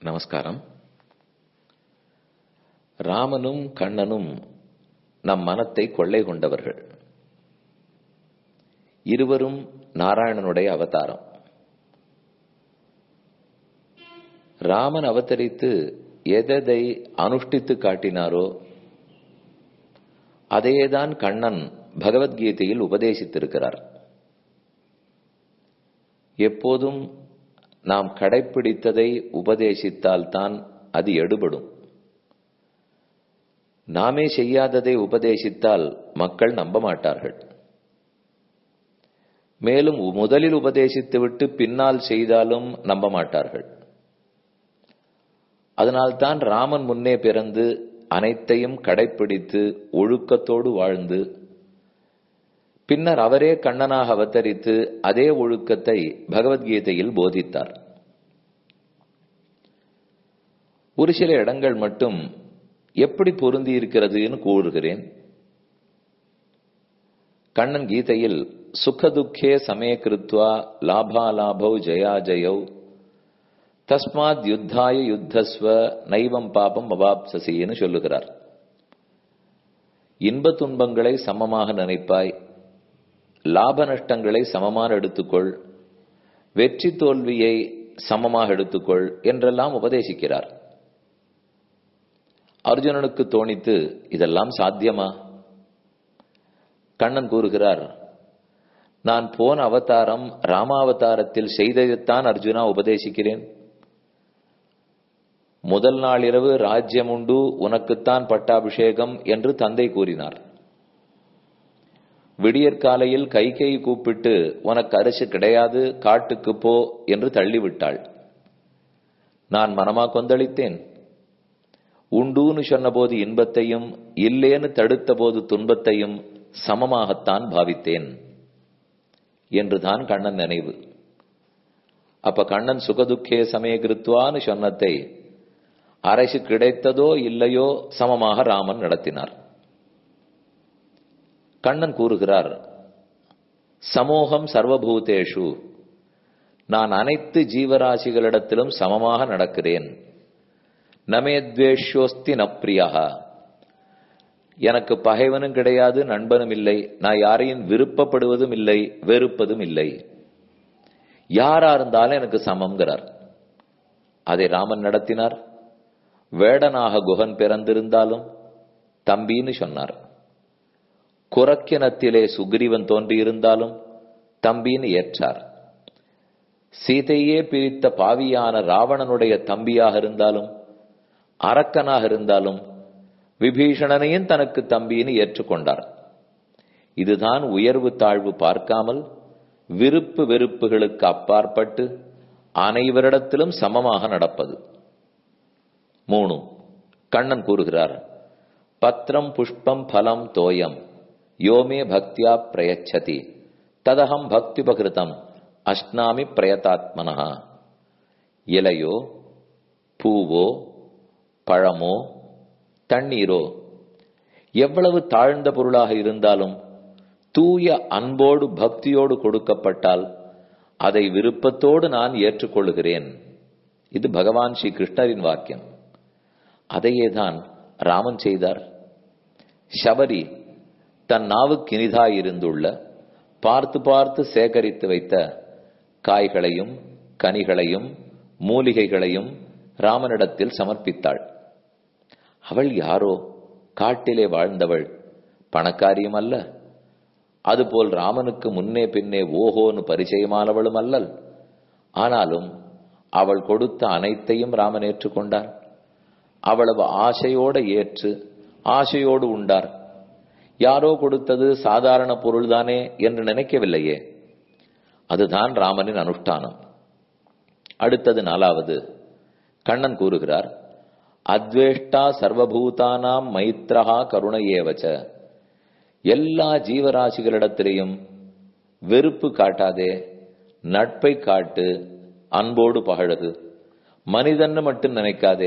நமஸ்காரம் ராமனும் கண்ணனும் நம் மனத்தை கொள்ளை கொண்டவர்கள் இருவரும் நாராயணனுடைய அவதாரம் ராமன் அவதரித்து எதை அனுஷ்டித்து காட்டினாரோ அதையேதான் கண்ணன் பகவத்கீதையில் உபதேசித்திருக்கிறார் எப்போதும் நாம் கடைப்பிடித்ததை உபதேசித்தால்தான் அது எடுபடும் நாமே செய்யாததை உபதேசித்தால் மக்கள் நம்ப மாட்டார்கள் மேலும் முதலில் உபதேசித்துவிட்டு பின்னால் செய்தாலும் நம்ப மாட்டார்கள் அதனால்தான் ராமன் முன்னே பிறந்து அனைத்தையும் கடைப்பிடித்து ஒழுக்கத்தோடு வாழ்ந்து பின்னர் அவரே கண்ணனாக அவதரித்து அதே ஒழுக்கத்தை பகவத்கீதையில் போதித்தார் ஒரு சில இடங்கள் மட்டும் எப்படி பொருந்தி இருக்கிறதுன்னு கூறுகிறேன் கண்ணன் கீதையில் சுகதுக்கே சமய கிருத்வா லாபாலாபௌ ஜயா ஜயௌ தஸ்மாத் யுத்தாய யுத்தஸ்வ நைவம் பாபம் அவாப்சசின்னு சொல்லுகிறார் இன்ப துன்பங்களை சமமாக நினைப்பாய் லாப நஷ்டங்களை சமமாக எடுத்துக்கொள் வெற்றி தோல்வியை சமமாக எடுத்துக்கொள் என்றெல்லாம் உபதேசிக்கிறார் அர்ஜுனனுக்கு தோணித்து இதெல்லாம் சாத்தியமா கண்ணன் கூறுகிறார் நான் போன அவதாரம் ராமாவதாரத்தில் செய்ததைத்தான் அர்ஜுனா உபதேசிக்கிறேன் முதல் நாள் இரவு ராஜ்யம் உண்டு உனக்குத்தான் பட்டாபிஷேகம் என்று தந்தை கூறினார் விடியற்காலையில் கைகை கூப்பிட்டு உனக்கு அரிசி கிடையாது காட்டுக்கு போ என்று தள்ளிவிட்டாள் நான் மனமா கொந்தளித்தேன் உண்டூன்னு சொன்னபோது இன்பத்தையும் இல்லேன்னு தடுத்த போது துன்பத்தையும் சமமாகத்தான் பாவித்தேன் என்றுதான் கண்ணன் நினைவு அப்ப கண்ணன் சுகதுக்கே சமயகிருத்வான்னு சொன்னதை அரசு கிடைத்ததோ இல்லையோ சமமாக ராமன் நடத்தினார் கண்ணன் கூறுகிறார் சமூகம் சர்வபூதேஷு நான் அனைத்து ஜீவராசிகளிடத்திலும் சமமாக நடக்கிறேன் நமேத்வேஷோஸ்தி நப்ரியா எனக்கு பகைவனும் கிடையாது நண்பனும் இல்லை நான் யாரையும் விருப்பப்படுவதும் இல்லை வெறுப்பதும் இல்லை யாரா இருந்தாலும் எனக்கு சமம்ங்கிறார் அதை ராமன் நடத்தினார் வேடனாக குகன் பிறந்திருந்தாலும் தம்பின்னு சொன்னார் குரக்கினத்திலே சுக்ரீவன் தோன்றியிருந்தாலும் தம்பின்னு ஏற்றார் சீதையே பிரித்த பாவியான ராவணனுடைய தம்பியாக இருந்தாலும் அரக்கனாக இருந்தாலும் விபீஷணனையும் தனக்கு தம்பின்னு ஏற்றுக்கொண்டார் இதுதான் உயர்வு தாழ்வு பார்க்காமல் விருப்பு வெறுப்புகளுக்கு அப்பாற்பட்டு அனைவரிடத்திலும் சமமாக நடப்பது மூணு கண்ணன் கூறுகிறார் பத்திரம் புஷ்பம் பலம் தோயம் யோமே பக்தியா பிரயச்சதி ததகம் பக்தி பகிருதம் அஷ்னாமி பிரயதாத்மனா இலையோ பூவோ பழமோ தண்ணீரோ எவ்வளவு தாழ்ந்த பொருளாக இருந்தாலும் தூய அன்போடு பக்தியோடு கொடுக்கப்பட்டால் அதை விருப்பத்தோடு நான் ஏற்றுக்கொள்கிறேன் இது பகவான் ஸ்ரீ கிருஷ்ணரின் வாக்கியம் அதையேதான் ராமன் செய்தார் சபரி தன் நாவுக்கு இனிதாயிருந்துள்ள பார்த்து பார்த்து சேகரித்து வைத்த காய்களையும் கனிகளையும் மூலிகைகளையும் ராமனிடத்தில் சமர்ப்பித்தாள் அவள் யாரோ காட்டிலே வாழ்ந்தவள் பணக்காரியும் அல்ல அதுபோல் ராமனுக்கு முன்னே பின்னே ஓஹோன்னு பரிச்சயமானவளும் அல்லல் ஆனாலும் அவள் கொடுத்த அனைத்தையும் ராமன் ஏற்றுக்கொண்டார் அவ்வளவு ஆசையோடு ஏற்று ஆசையோடு உண்டார் யாரோ கொடுத்தது சாதாரண பொருள்தானே என்று நினைக்கவில்லையே அதுதான் ராமனின் அனுஷ்டானம் அடுத்தது நாலாவது கண்ணன் கூறுகிறார் அத்வேஷ்டா சர்வபூதானாம் மைத்ரஹா கருண ஏவச்ச எல்லா ஜீவராசிகளிடத்திலேயும் வெறுப்பு காட்டாதே நட்பை காட்டு அன்போடு பகழகு மனிதன்னு மட்டும் நினைக்காதே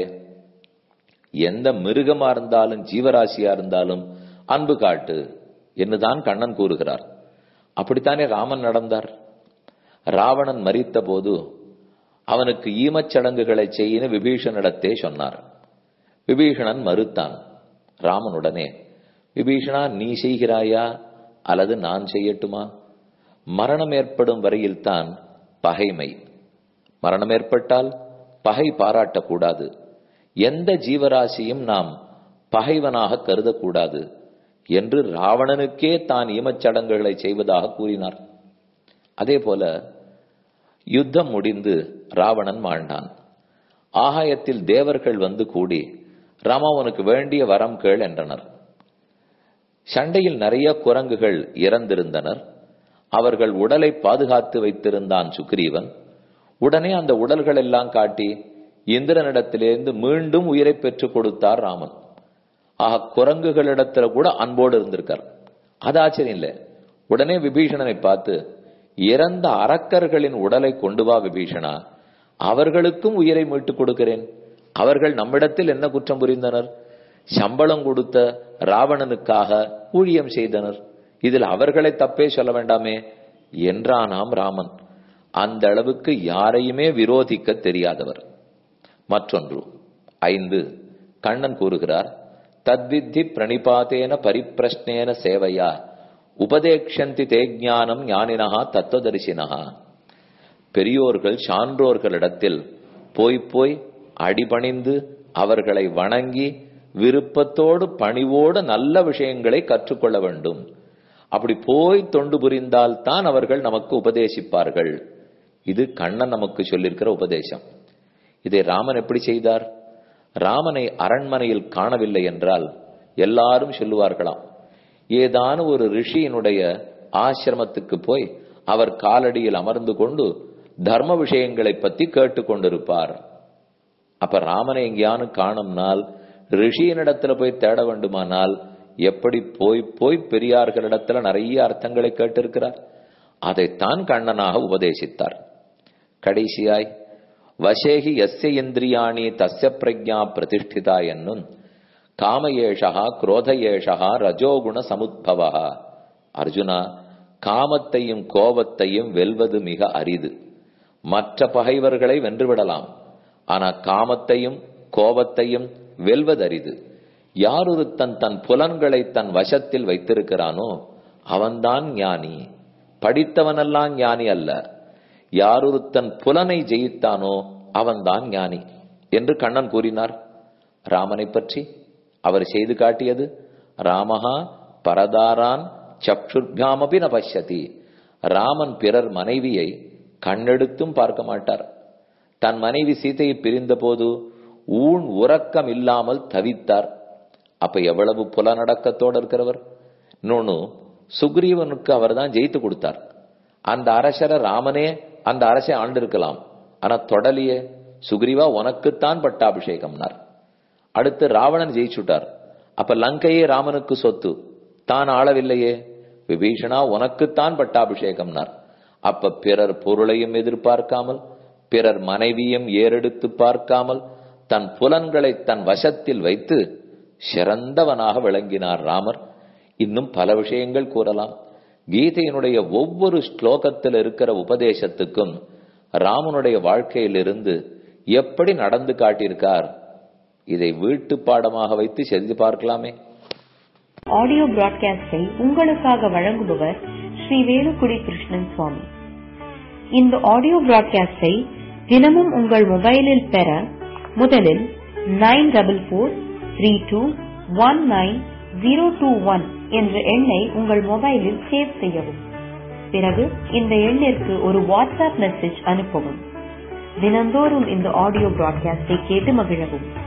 எந்த மிருகமா இருந்தாலும் ஜீவராசியா இருந்தாலும் அன்பு காட்டு என்றுதான் கண்ணன் கூறுகிறார் அப்படித்தானே ராமன் நடந்தார் ராவணன் மறித்த போது அவனுக்கு ஈமச் சடங்குகளை செய்யின விபீஷணிடத்தே சொன்னார் விபீஷணன் மறுத்தான் ராமனுடனே விபீஷணா நீ செய்கிறாயா அல்லது நான் செய்யட்டுமா மரணம் ஏற்படும் வரையில்தான் பகைமை மரணம் ஏற்பட்டால் பகை பாராட்டக்கூடாது எந்த ஜீவராசியும் நாம் பகைவனாக கருதக்கூடாது என்று ராவணனுக்கே தான் ஈமச்சடங்குகளை செய்வதாக கூறினார் அதே போல யுத்தம் முடிந்து ராவணன் வாழ்ந்தான் ஆகாயத்தில் தேவர்கள் வந்து கூடி ராமா உனக்கு வேண்டிய வரம் கேள் என்றனர் சண்டையில் நிறைய குரங்குகள் இறந்திருந்தனர் அவர்கள் உடலை பாதுகாத்து வைத்திருந்தான் சுக்ரீவன் உடனே அந்த உடல்கள் எல்லாம் காட்டி இந்திரனிடத்திலிருந்து மீண்டும் உயிரை பெற்றுக் கொடுத்தார் ராமன் ஆக குரங்குகளிடத்துல கூட அன்போடு இருந்திருக்கார் அது ஆச்சரியம் இல்லை உடனே விபீஷணனை பார்த்து இறந்த அரக்கர்களின் உடலை கொண்டு வா விபீஷணா அவர்களுக்கும் உயிரை மீட்டுக் கொடுக்கிறேன் அவர்கள் நம்மிடத்தில் என்ன குற்றம் புரிந்தனர் சம்பளம் கொடுத்த ராவணனுக்காக ஊழியம் செய்தனர் இதில் அவர்களை தப்பே சொல்ல வேண்டாமே என்றானாம் ராமன் அந்த அளவுக்கு யாரையுமே விரோதிக்க தெரியாதவர் மற்றொன்று ஐந்து கண்ணன் கூறுகிறார் தத்வித்தி பிரணிபாத்தேன பரிப்பிரஷ்னேன சேவையா உபதேக்ஷந்தி தேஜானம் ஞானினஹா தத்துவதரிசினஹா பெரியோர்கள் சான்றோர்களிடத்தில் போய் போய் அடிபணிந்து அவர்களை வணங்கி விருப்பத்தோடு பணிவோடு நல்ல விஷயங்களை கற்றுக்கொள்ள வேண்டும் அப்படி போய் தொண்டு புரிந்தால் தான் அவர்கள் நமக்கு உபதேசிப்பார்கள் இது கண்ணன் நமக்கு சொல்லியிருக்கிற உபதேசம் இதை ராமன் எப்படி செய்தார் ராமனை அரண்மனையில் காணவில்லை என்றால் எல்லாரும் சொல்லுவார்களாம் ஏதான ஒரு ரிஷியினுடைய ஆசிரமத்துக்கு போய் அவர் காலடியில் அமர்ந்து கொண்டு தர்ம விஷயங்களை பத்தி கேட்டுக்கொண்டிருப்பார் அப்ப ராமனை எங்கேயானு காணும்னால் ரிஷியினிடத்துல போய் தேட வேண்டுமானால் எப்படி போய் போய் பெரியார்களிடத்துல நிறைய அர்த்தங்களை கேட்டிருக்கிறார் அதைத்தான் கண்ணனாக உபதேசித்தார் கடைசியாய் வசேகி எஸ்ய இந்திரியாணி தஸ்ய பிரஜா பிரதிஷ்டிதா என்னும் காமயேஷா குரோதயேஷா ரஜோகுண சமுத்பவா அர்ஜுனா காமத்தையும் கோபத்தையும் வெல்வது மிக அரிது மற்ற பகைவர்களை வென்றுவிடலாம் ஆனா காமத்தையும் கோபத்தையும் வெல்வது அரிது யார் ஒருத்தன் தன் புலன்களை தன் வசத்தில் வைத்திருக்கிறானோ அவன்தான் ஞானி படித்தவனெல்லாம் ஞானி அல்ல யார் ஒருத்தன் புலனை ஜெயித்தானோ அவன்தான் ஞானி என்று கண்ணன் கூறினார் ராமனை பற்றி அவர் செய்து காட்டியது ராமஹா பரதாரான் சக்ஷுர்காமபி ந பஷ்யதி ராமன் பிறர் மனைவியை கண்ணெடுத்தும் பார்க்க மாட்டார் தன் மனைவி சீதையை பிரிந்த போது ஊன் உறக்கம் இல்லாமல் தவித்தார் அப்ப எவ்வளவு புலநடக்கத்தோடு இருக்கிறவர் இன்னொன்னு சுக்ரீவனுக்கு அவர் தான் ஜெயித்து கொடுத்தார் அந்த அரசரை ராமனே அந்த அரசை ஆண்டிருக்கலாம் ஆனா தொடலியே சுக்ரீவா உனக்குத்தான் பட்டாபிஷேகம்னார் அடுத்து ராவணன் ஜெயிச்சுட்டார் அப்ப லங்கையே ராமனுக்கு சொத்து தான் ஆளவில்லையே விபீஷணா உனக்குத்தான் பட்டாபிஷேகம்னார் அப்ப பிறர் பொருளையும் எதிர்பார்க்காமல் பிறர் மனைவியும் ஏறெடுத்து பார்க்காமல் தன் புலன்களை தன் வசத்தில் வைத்து சிறந்தவனாக விளங்கினார் ராமர் இன்னும் பல விஷயங்கள் கூறலாம் கீதையினுடைய ஒவ்வொரு ஸ்லோகத்தில் இருக்கிற உபதேசத்துக்கும் ராமனுடைய வாழ்க்கையிலிருந்து எப்படி நடந்து காட்டியிருக்கார் இதை வீட்டு பாடமாக வைத்து செய்து பார்க்கலாமே ஆடியோ பிராட்காஸ்டை உங்களுக்காக வழங்குபவர் ஸ்ரீ வேலுக்குடி கிருஷ்ணன் சுவாமி இந்த ஆடியோ பிராட்காஸ்டை தினமும் உங்கள் மொபைலில் பெற முதலில் nine double four three two one nine zero two one என்ற எண்ணை உங்கள் மொபைலில் சேவ் செய்யவும் பிறகு இந்த எண்ணிற்கு ஒரு வாட்ஸ்அப் மெசேஜ் அனுப்பவும் தினந்தோறும் இந்த ஆடியோ பிராட்காஸ்டை கேட்டு மகிழவும்